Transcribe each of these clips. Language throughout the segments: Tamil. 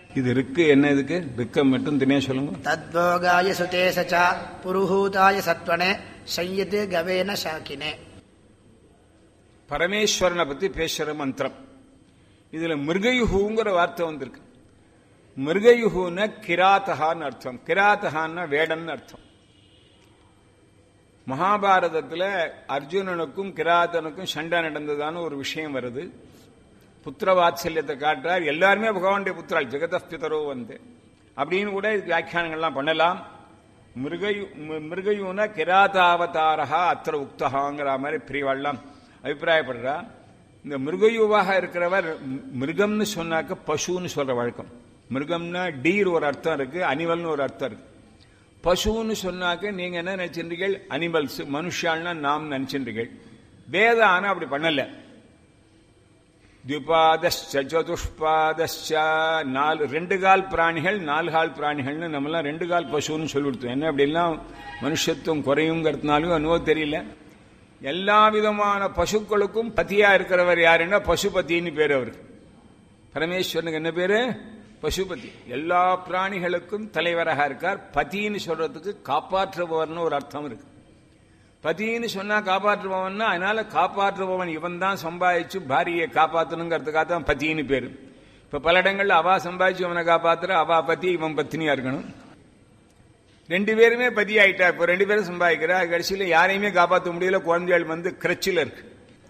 இது இருக்கு என்ன இதுக்கு ரிக்கம் மட்டும் தனியா சொல்லுங்க தத்வோகாய சுதேசச்சா புருஹூதாய சத்வனே சையது கவேன சாக்கினே பரமேஸ்வரனை பத்தி பேசுற மந்திரம் இதுல மிருகயுகுங்கிற வார்த்தை வந்திருக்கு மிருகயுகுன கிராத்தகான்னு அர்த்தம் கிராத்தகான்னா வேடன்னு அர்த்தம் மகாபாரதத்துல அர்ஜுனனுக்கும் கிராத்தனுக்கும் சண்டை நடந்ததான ஒரு விஷயம் வருது புத்திர வாத்சல்யத்தை காட்டுறார் எல்லாருமே பகவானுடைய புத்திரால் ஜெகதஸ்பிதரோ வந்து அப்படின்னு கூட இதுக்கு வியாக்கியானங்கள்லாம் பண்ணலாம் மிருகயு மி- மிருகயுன கிராதாவதாரா அத்திர உக்தகாங்கிற மாதிரி பிரிவாள்லாம் அபிப்பிராயப்படுறா இந்த மிருகயுவாக இருக்கிறவர் மி- மிருகம்னு சொன்னாக்க பசுன்னு சொல்ற வழக்கம் மிருகம்னா டீர் ஒரு அர்த்தம் இருக்கு அனிமல்னு ஒரு அர்த்தம் இருக்கு பசுன்னு சொன்னாக்க நீங்க என்ன நினைச்சிருந்தீர்கள் அனிமல்ஸ் மனுஷால்னா நாம் நினைச்சிருந்தீர்கள் வேதான அப்படி பண்ணல திபாதஸ்ச சதுஷ்பாதஸ்ச நாலு ரெண்டு கால் பிராணிகள் நாலு கால் பிராணிகள்னு நம்மலாம் ரெண்டு கால் பசுன்னு சொல்லிவிடுத்தோம் என்ன அப்படிலாம் மனுஷத்துவம் குறையுங்கிறதுனாலும் என்னவோ தெரியல எல்லா விதமான பசுக்களுக்கும் பத்தியா இருக்கிறவர் யாருன்னா பசுபதின்னு பேர் அவருக்கு பரமேஸ்வரனுக்கு என்ன பேரு பசுபதி எல்லா பிராணிகளுக்கும் தலைவராக இருக்கார் பதின்னு சொல்றதுக்கு காப்பாற்றுபவர்னு ஒரு அர்த்தம் இருக்கு பதின்னு சொன்னா காப்பாற்றுபவன்னா அதனால காப்பாற்றுபவன் இவன் தான் சம்பாதிச்சு பாரியை காப்பாற்றணுங்கிறதுக்காக தான் பதின்னு பேரு இப்ப பல இடங்கள்ல அவா சம்பாதிச்சு அவனை காப்பாத்துற அவா பத்தி இவன் பத்தினியா இருக்கணும் ரெண்டு பேருமே பதி ஆயிட்டா இப்போ ரெண்டு பேரும் சம்பாதிக்கிறா கடைசியில யாரையுமே காப்பாற்ற முடியல குழந்தைகள் வந்து கிரச்சில் இருக்கு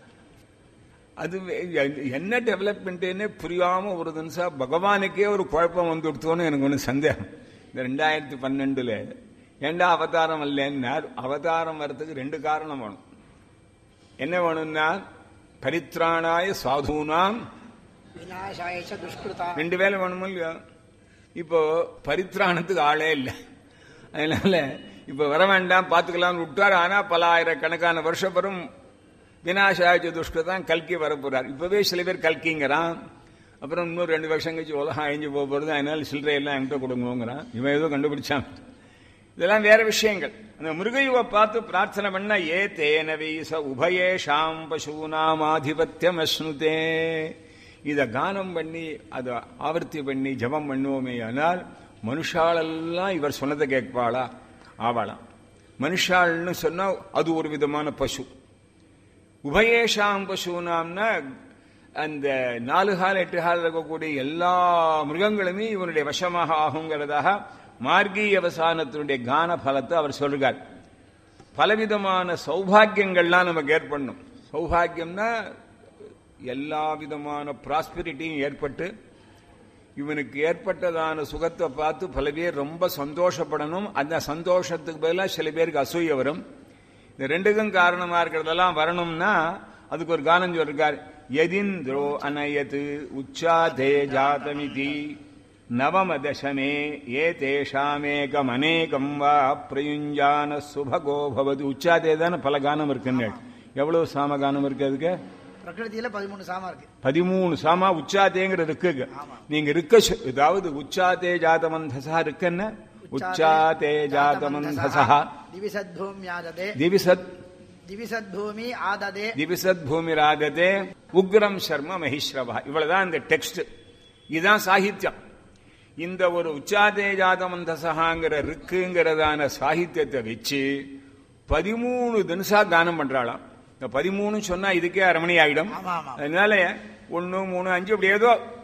அது வே- என்ன டெவலப்மெண்ட்னே புரியாம ஒரு தினசா பகவானுக்கே ஒரு குழப்பம் வந்து கொடுத்தோன்னு எனக்கு ஒன்று சந்தேகம் இந்த ரெண்டாயிரத்தி பன்னெண்டுல ஏண்டா அவதாரம் இல்லைன்னார் அவதாரம் வர்றதுக்கு ரெண்டு காரணம் வேணும் என்ன வேணும்னா பரித்ராணாய சாதுனாம் விநாசாய ச துஷ்கிருதா ரெண்டு வேலை வேணுமோ இல்லையா இப்போ பரித்ராணத்துக்கு ஆளே இல்லை அதனால இப்ப வர வேண்டாம் பார்த்துக்கலாம்னு விட்டார் ஆனா பல ஆயிரக்கணக்கான வருஷம் வரும் வினாசாய துஷ்கதான் கல்கி வரப்போறார் இப்பவே சில பேர் கல்கிங்கிறான் அப்புறம் இன்னும் ரெண்டு வருஷம் கழிச்சு உலகம் அழிஞ்சு போக போறது அதனால சில்லறை எல்லாம் என்கிட்ட கொடுங்கோங்கிறான் இவன் ஏதோ கண்டுபிடிச்சான் இதெல்லாம் வேற விஷயங்கள் அந்த மிருகயுவை பார்த்து பிரார்த்தனை பண்ண ஏ தேன வீச உபயேஷாம் பசூனாம் ஆதிபத்தியம் அஸ்னுதே இத கானம் பண்ணி அதை ஆவர்த்தி பண்ணி ஜபம் பண்ணுவோமே ஆனால் மனுஷாலெல்லாம் இவர் சொன்னதை கேட்பாளா ஆவாளாம் மனுஷாள்னு சொன்னா அது ஒரு விதமான பசு உபயேஷாம் பசுனாம்னா அந்த நாலு கால் எட்டு கால் இருக்கக்கூடிய எல்லா மிருகங்களுமே இவனுடைய வசமாக ஆகுங்கிறதாக மார்கீய அவசானத்தினுடைய கான பலத்தை அவர் சொல்றார் பலவிதமான சௌபாகியங்கள்லாம் நமக்கு ஏற்படணும் சௌபாகியம்னா எல்லா விதமான ப்ராஸ்பெரிட்டியும் ஏற்பட்டு இவனுக்கு ஏற்பட்டதான சுகத்தை பார்த்து பல பேர் ரொம்ப சந்தோஷப்படணும் அந்த சந்தோஷத்துக்கு பதிலாக சில பேருக்கு அசூய வரும் இந்த ரெண்டுக்கும் காரணமா இருக்கிறதெல்லாம் வரணும்னா அதுக்கு ஒரு கானம் சொல்றார் எதிந்திரோ அனயத்து உச்சா தே ஜாதமிதி நவம தசமே ஏ தேஷாமேகம் அநேகம் வா பிரயுஞ்சான சுபகோ பவது உச்சாதே தானே பல கானம் இருக்குன்னு எவ்வளவு சாம கானம் இருக்கு அதுக்கு பிரகிருதியில பதிமூணு சாமா இருக்கு பதிமூணு சாமா உச்சாதேங்கிற இருக்கு நீங்க இருக்க சொ- அதாவது உச்சாதே ஜாதமந்தசா இருக்குன்னு உச்சாதே ஜாதமந்தசா திவிசத்பூமியாததே திவிசத் திவிசத்பூமி ஆததே திவிசத் பூமிராததே உக்ரம் சர்ம மகிஷ்ரவா இவ்வளவுதான் இந்த டெக்ஸ்ட் இதுதான் சாகித்யம் இந்த ஒரு உச்சாதே ஜாதமந்தசகாங்கிற ருக்குங்கிறதான சாகித்யத்தை வச்சு பதிமூணு தினசா கானம் பண்றாளாம் இந்த பதிமூணு சொன்னா இதுக்கே அரை மணி ஆயிடும் ஆமா, ஆமா. அதனால ஒன்னு மூணு அஞ்சு அப்படி ஏதோ